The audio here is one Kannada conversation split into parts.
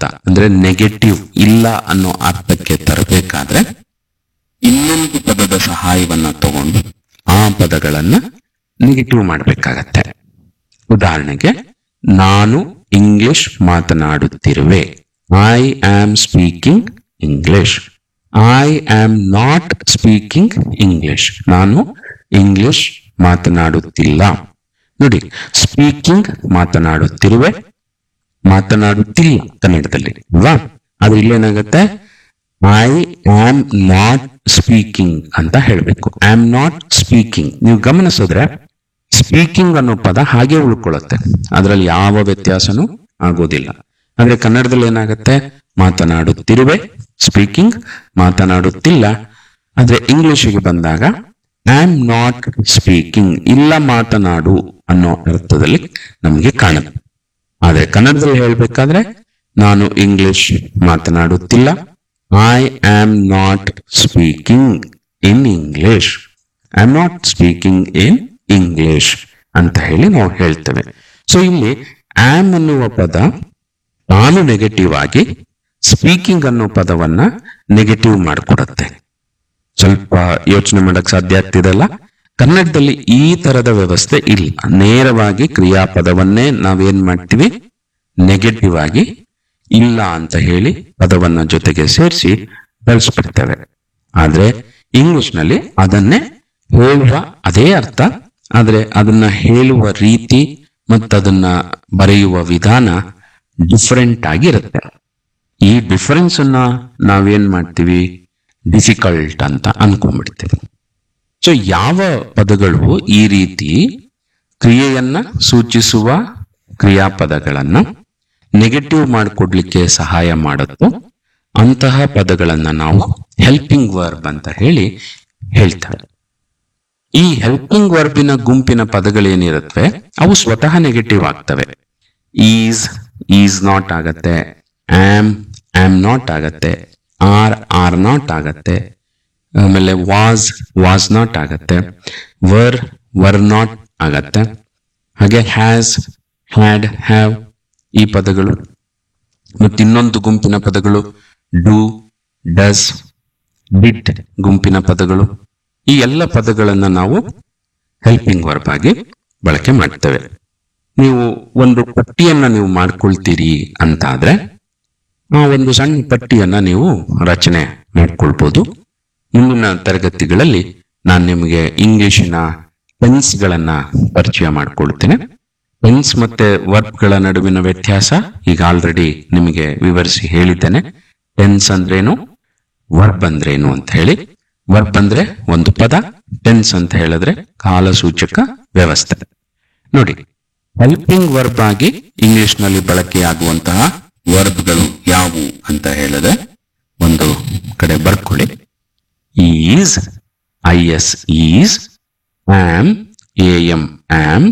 ಅರ್ಥ ಅಂದ್ರೆ ನೆಗೆಟಿವ್ ಇಲ್ಲ ಅನ್ನೋ ಅರ್ಥಕ್ಕೆ ತರಬೇಕಾದ್ರೆ ಇನ್ನೊಂದು ಪದದ ಸಹಾಯವನ್ನ ತಗೊಂಡು ಆ ಪದಗಳನ್ನ ನೆಗೆಟಿವ್ ಮಾಡಬೇಕಾಗತ್ತೆ ಉದಾಹರಣೆಗೆ ನಾನು ಇಂಗ್ಲಿಷ್ ಮಾತನಾಡುತ್ತಿರುವೆ I am speaking English I am not speaking English ನಾನು ಇಂಗ್ಲಿಷ್ ಮಾತನಾಡುತ್ತಿಲ್ಲ ನೋಡಿ ಸ್ಪೀಕಿಂಗ್ ಮಾತನಾಡುತ್ತಿರುವೆ ಮಾತನಾಡುತ್ತಿಲ್ಲ ಕನ್ನಡದಲ್ಲಿ ಅಲ್ವಾ ಆದ್ರೆ ಇಲ್ಲೇನಾಗುತ್ತೆ ಐ ಆಮ್ ನಾಟ್ ಸ್ಪೀಕಿಂಗ್ ಅಂತ ಹೇಳಬೇಕು ಐ ಆಮ್ ನಾಟ್ ಸ್ಪೀಕಿಂಗ್ ನೀವು ಗಮನಿಸಿದ್ರೆ ಸ್ಪೀಕಿಂಗ್ ಅನ್ನೋ ಪದ ಹಾಗೆ ಉಳ್ಕೊಳ್ಳುತ್ತೆ ಅದರಲ್ಲಿ ಯಾವ ವ್ಯತ್ಯಾಸನೂ ಆಗೋದಿಲ್ಲ ಅಂದ್ರೆ ಕನ್ನಡದಲ್ಲಿ ಏನಾಗುತ್ತೆ ಮಾತನಾಡುತ್ತಿರುವೆ ಸ್ಪೀಕಿಂಗ್ ಮಾತನಾಡುತ್ತಿಲ್ಲ ಆದ್ರೆ ಇಂಗ್ಲಿಷಿಗೆ ಬಂದಾಗ ಐ ಆಮ್ ನಾಟ್ ಸ್ಪೀಕಿಂಗ್ ಇಲ್ಲ ಮಾತನಾಡು ಅನ್ನೋ ಅರ್ಥದಲ್ಲಿ ನಮಗೆ ಕಾಣುತ್ತೆ ಆದ್ರೆ ಕನ್ನಡದಲ್ಲಿ ಹೇಳ್ಬೇಕಾದ್ರೆ ನಾನು ಇಂಗ್ಲಿಷ್ ಮಾತನಾಡುತ್ತಿಲ್ಲ I am not speaking in English I am not speaking in English ಅಂತ ಹೇಳಿ ನಾವು ಹೇಳ್ತೇವೆ ಸೊ ಇಲ್ಲಿ ಆಮ್ ಅನ್ನುವ ಪದ ನಾನು ನೆಗೆಟಿವ್ ಆಗಿ ಸ್ಪೀಕಿಂಗ್ ಅನ್ನೋ ಪದವನ್ನ ನೆಗೆಟಿವ್ ಮಾಡಿಕೊಡುತ್ತೆ ಸ್ವಲ್ಪ ಯೋಚನೆ ಮಾಡಕ್ ಸಾಧ್ಯ ಆಗ್ತಿದೆಲ್ಲ ಕನ್ನಡದಲ್ಲಿ ಈ ತರದ ವ್ಯವಸ್ಥೆ ಇಲ್ಲ ನೇರವಾಗಿ ಕ್ರಿಯಾಪದವನ್ನೇ ನಾವೇನ್ ಮಾಡ್ತೀವಿ ನೆಗೆಟಿವ್ ಆಗಿ ಇಲ್ಲ ಅಂತ ಹೇಳಿ ಪದವನ್ನ ಜೊತೆಗೆ ಸೇರಿಸಿ ಬಳಸ್ಬಿಡ್ತೇವೆ ಆದ್ರೆ ಇಂಗ್ಲಿಷ್ ನಲ್ಲಿ ಅದನ್ನೇ ಹೇಳುವ ಅದೇ ಅರ್ಥ ಆದ್ರೆ ಅದನ್ನ ಹೇಳುವ ರೀತಿ ಮತ್ತದನ್ನ ಬರೆಯುವ ವಿಧಾನ ಡಿಫರೆಂಟ್ ಆಗಿರುತ್ತೆ ಈ ಡಿಫರೆನ್ಸ್ ಅನ್ನ ನಾವೇನ್ ಮಾಡ್ತೀವಿ ಡಿಫಿಕಲ್ಟ್ ಅಂತ ಅನ್ಕೊಂಡ್ಬಿಡ್ತೇವೆ ಸೊ ಯಾವ ಪದಗಳು ಈ ರೀತಿ ಕ್ರಿಯೆಯನ್ನ ಸೂಚಿಸುವ ಕ್ರಿಯಾಪದಗಳನ್ನ ನೆಗೆಟಿವ್ ಮಾಡಿಕೊಡ್ಲಿಕ್ಕೆ ಸಹಾಯ ಮಾಡುತ್ತೋ ಅಂತಹ ಪದಗಳನ್ನ ನಾವು ಹೆಲ್ಪಿಂಗ್ ವರ್ಬ್ ಅಂತ ಹೇಳಿ ಹೇಳ್ತಾರೆ ಈ ಹೆಲ್ಪಿಂಗ್ ವರ್ಬಿನ ಗುಂಪಿನ ಪದಗಳೇನಿರುತ್ತವೆ ಅವು ಸ್ವತಃ ನೆಗೆಟಿವ್ ಆಗ್ತವೆ ಈಸ್ ಈಸ್ ನಾಟ್ ಆಗತ್ತೆ ಆಮ್ ಆಮ್ ನಾಟ್ ಆಗತ್ತೆ ಆರ್ ಆರ್ ನಾಟ್ ಆಗತ್ತೆ ಆಮೇಲೆ ವಾಸ್ ವಾಸ್ ನಾಟ್ ಆಗತ್ತೆ ವರ್ ವರ್ ನಾಟ್ ಆಗತ್ತೆ ಹಾಗೆ ಹ್ಯಾಸ್ ಹ್ಯಾಡ್ ಹ್ಯಾವ್ ಈ ಪದಗಳು ಮತ್ತು ಇನ್ನೊಂದು ಗುಂಪಿನ ಪದಗಳು ಡೂ ಡಸ್ ಡಿಡ್ ಗುಂಪಿನ ಪದಗಳು ಈ ಎಲ್ಲ ಪದಗಳನ್ನ ನಾವು ಹೆಲ್ಪಿಂಗ್ ವರ್ಬ್ ಆಗಿ ಬಳಕೆ ಮಾಡ್ತೇವೆ ನೀವು ಒಂದು ಪಟ್ಟಿಯನ್ನ ನೀವು ಮಾಡ್ಕೊಳ್ತೀರಿ ಅಂತ ಆದ್ರೆ ಆ ಒಂದು ಸಣ್ಣ ಪಟ್ಟಿಯನ್ನ ನೀವು ರಚನೆ ಮಾಡ್ಕೊಳ್ಬಹುದು ಮುಂದಿನ ತರಗತಿಗಳಲ್ಲಿ ನಾನು ನಿಮಗೆ ಇಂಗ್ಲಿಶಿನ ಟೆನ್ಸ್ಗಳನ್ನ ಪರಿಚಯ ಮಾಡ್ಕೊಳ್ತೇನೆ ಟೆನ್ಸ್ ಮತ್ತೆ ವರ್ಬ್ಗಳ ನಡುವಿನ ವ್ಯತ್ಯಾಸ ಈಗ ಆಲ್ರೆಡಿ ನಿಮಗೆ ವಿವರಿಸಿ ಹೇಳಿದ್ದೇನೆ ಟೆನ್ಸ್ ಅಂದ್ರೇನು ವರ್ಬ್ ಅಂದ್ರೇನು ಅಂತ ಹೇಳಿ ವರ್ಬ್ ಅಂದ್ರೆ ಒಂದು ಪದ ಟೆನ್ಸ್ ಅಂತ ಹೇಳಿದ್ರೆ ಕಾಲಸೂಚಕ ವ್ಯವಸ್ಥೆ ನೋಡಿ ಹೆಲ್ಪಿಂಗ್ ವರ್ಬ್ ಆಗಿ ಇಂಗ್ಲಿಷ್ ನಲ್ಲಿ ಬಳಕೆಯಾಗುವಂತಹ ವರ್ಬ್ಗಳು ಯಾವುವು ಅಂತ ಹೇಳಿದ್ರೆ ಒಂದು ಕಡೆ ಬರ್ಕೊಳ್ಳಿ is I S is am A M am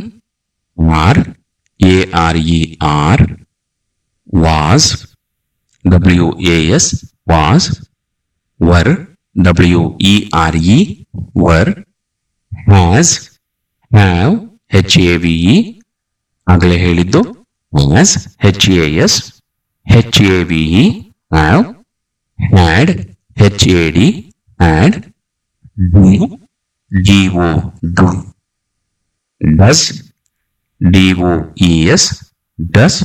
are A R E are was W A S was were W E R E were has have H A V E ಆಗಲೇ ಹೇಳಿದ್ದು has H A S H A V E have had H A D had do D O do does D O E S does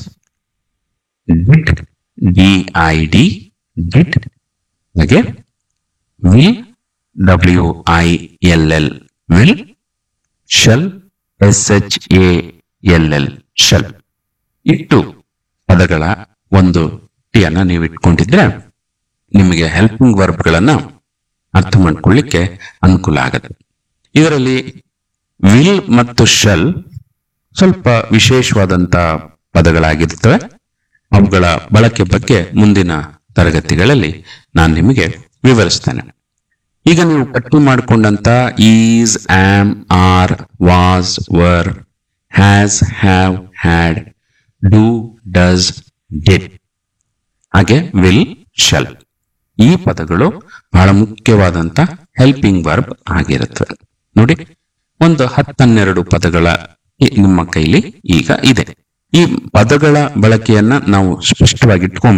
did D I D did ಹಾಗೆ will W I L L will shall S H A L L shall ಇಟ್ಟು ಪದಗಳ ಒಂದು ಟಿಯನ್ನ ನೀವು ಇಟ್ಕೊಂಡಿದ್ರೆ ನಿಮಗೆ ಹೆಲ್ಪಿಂಗ್ ವರ್ಬ್ಗಳನ್ನ ಅರ್ಥ ಮಾಡ್ಕೊಳ್ಳಿಕ್ಕೆ ಅನುಕೂಲ ಆಗುತ್ತೆ ಇದರಲ್ಲಿ ವಿಲ್ ಮತ್ತು ಶಲ್ ಸ್ವಲ್ಪ ವಿಶೇಷವಾದಂತ ಪದಗಳಾಗಿರ್ತವೆ ಅವುಗಳ ಬಳಕೆ ಬಗ್ಗೆ ಮುಂದಿನ ತರಗತಿಗಳಲ್ಲಿ ನಾನು ನಿಮಗೆ ವಿವರಿಸ್ತೇನೆ ಈಗ ನೀವು ಪಟ್ಟಿ ಮಾಡಿಕೊಂಡಂತ is am are was were has have had do does did ಹಾಗೆ ವಿಲ್ ಶಲ್ ಈ ಪದಗಳು ಬಹಳ ಮುಖ್ಯವಾದಂತ ಹೆಲ್ಪಿಂಗ್ ವರ್ಬ್ ಆಗಿರುತ್ತವೆ ನೋಡಿ ಒಂದು ಹತ್ತನ್ನೆರಡು ಪದಗಳ ಇ- ನಿಮ್ಮ ಕೈಲಿ ಈಗ ಇದೆ ಈ ಪದಗಳ ಬಳಕೆಯನ್ನ ನಾವು ಸ್ಪಷ್ಟವಾಗಿ ಇಟ್ಕೊಂಡ್